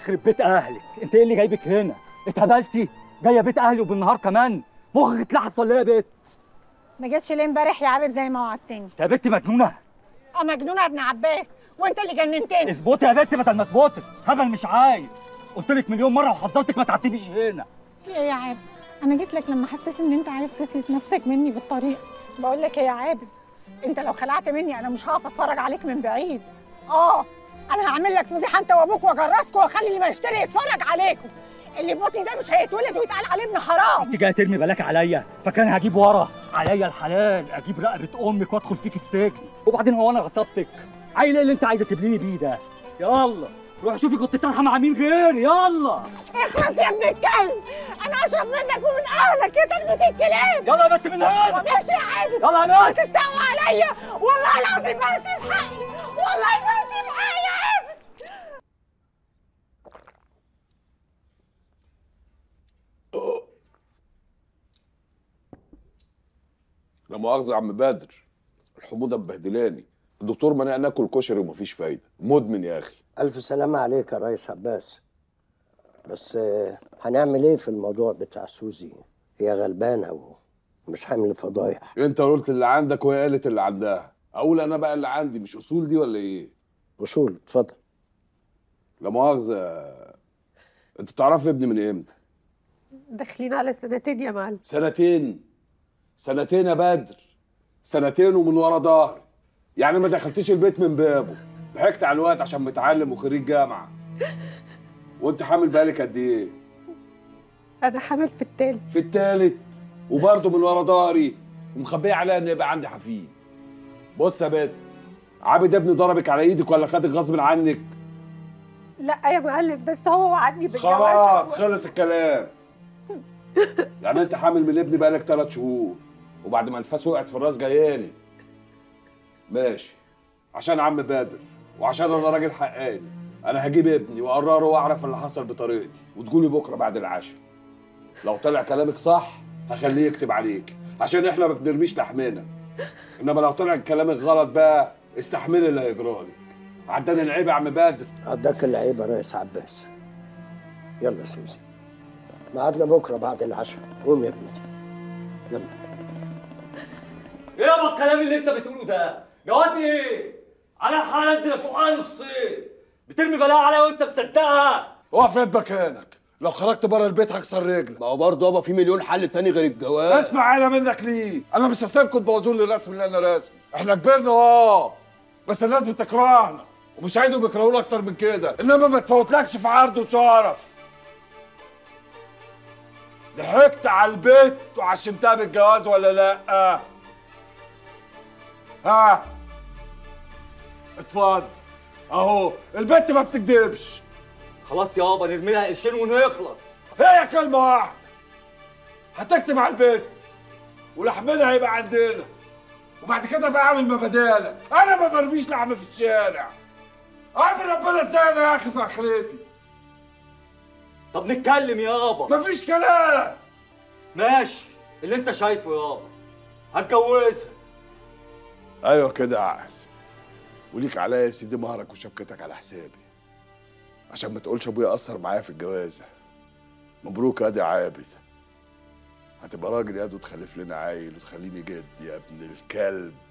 يخرب بيت اهلك انت ايه اللي جايبك هنا اتهبلتي جايه بيت اهلي وبالنهار كمان مخك اتلحس ولا ايه يا بت ما جيتش ليه امبارح يا عابد زي ما وعدتني انت يا بت مجنونه اه مجنونه يا ابن عباس وانت اللي جننتني اظبطي يا بت بدل ما اظبطك هبل مش عايز قلت لك مليون مره وحذرتك ما تعتبيش هنا في ايه يا عابد انا جيت لك لما حسيت ان انت عايز تسلت نفسك مني بالطريقه بقول لك ايه يا عابد انت لو خلعت مني انا مش هقف اتفرج عليك من بعيد اه انا هعمل لك فضيحه انت وابوك واجرسكوا واخلي اللي ما يشتري يتفرج عليكم اللي في بطني ده مش هيتولد ويتقال عليه ابن حرام انت جايه ترمي بلاك عليا فكان هجيب ورا عليا الحلال اجيب رقبه امك وادخل فيك السجن وبعدين هو انا غصبتك عيل ايه اللي انت عايزه تبليني بيه ده يلا روح شوفي كنت سارحه مع مين غيري يلا اخلص يا ابن الكلب انا اشرب منك ومن اهلك يا تربيه الكلاب يلا يا بنت من هنا ماشي يا عابد يلا يا بنت تستوى عليا والله العظيم ما هسيب حقي والله ما هسيب حقي يا عابد لا مؤاخذة يا عم بدر الحموضة مبهدلاني الدكتور منع ناكل كشري ومفيش فايدة مدمن يا أخي ألف سلامة عليك يا ريس عباس بس آه، هنعمل إيه في الموضوع بتاع سوزي هي غلبانة ومش حامل فضايح أنت قلت اللي عندك وهي قالت اللي عندها أقول أنا بقى اللي عندي مش أصول دي ولا إيه؟ وصول اتفضل لا مؤاخذة أنت تعرف ابني من إمتى؟ داخلين على سنتين يا معلم سنتين سنتين يا بدر سنتين ومن ورا ظهري يعني ما دخلتيش البيت من بابه ضحكت على الوقت عشان متعلم وخريج جامعة وأنت حامل بالك قد إيه؟ انا حامل في التالت في التالت وبرضه من ورا ظهري ومخبيه عليا ان يبقى عندي حفيد بص يا بت عابد ابني ضربك على ايدك ولا خدك غصب عنك لا يا معلم بس هو وعدني بالجواز خلاص خلص الكلام يعني انت حامل من ابني بقالك ثلاث شهور وبعد ما الفاس وقعت في الراس جاياني ماشي عشان عم بدر وعشان انا راجل حقاني انا هجيب ابني واقرره واعرف اللي حصل بطريقتي وتقولي بكره بعد العشاء لو طلع كلامك صح هخليه يكتب عليك عشان احنا ما بنرميش لحمنا انما لو طلع كلامك غلط بقى استحملي اللي هيجرالك عداني العيب يا عم بدر عداك العيب يا ريس عباس يلا يا سوزي ميعادنا بكرة بعد العشاء قوم يا ابني يلا ايه يابا الكلام اللي انت بتقوله ده جوازي ايه على الحال انزل اشقها نصين بترمي بلاها عليا وانت مصدقها اقف يد مكانك لو خرجت بره البيت هكسر رجلك ما هو برضه يابا في مليون حل تاني غير الجواز اسمع انا منك ليه انا مش هسيبكم تبوظوا لي الرسم اللي انا راسمه احنا كبرنا اه بس الناس بتكرهنا ومش عايزهم يكرهونا اكتر من كده انما ما تفوتلكش في عرض وشرف ضحكت على البيت وعشمتها بالجواز ولا لا ها اتفضل اهو البنت ما بتكدبش خلاص يابا نرمي لها قرشين ونخلص هي كلمة واحدة هتكتب على البيت ولحمنا هيبقى عندنا وبعد كده بقى اعمل ما بدالك انا ما برميش لحم في الشارع اعمل ربنا ازاي انا يا اخي في اخرتي طب نتكلم يابا مفيش كلام ماشي اللي انت شايفه يابا هتجوزها ايوه كده عقل وليك عليا يا سيدي مهرك وشبكتك على حسابي عشان ما تقولش ابويا اثر معايا في الجوازه مبروك يا دي عابد هتبقى راجل يا وتخلف لنا عيل وتخليني جد يا ابن الكلب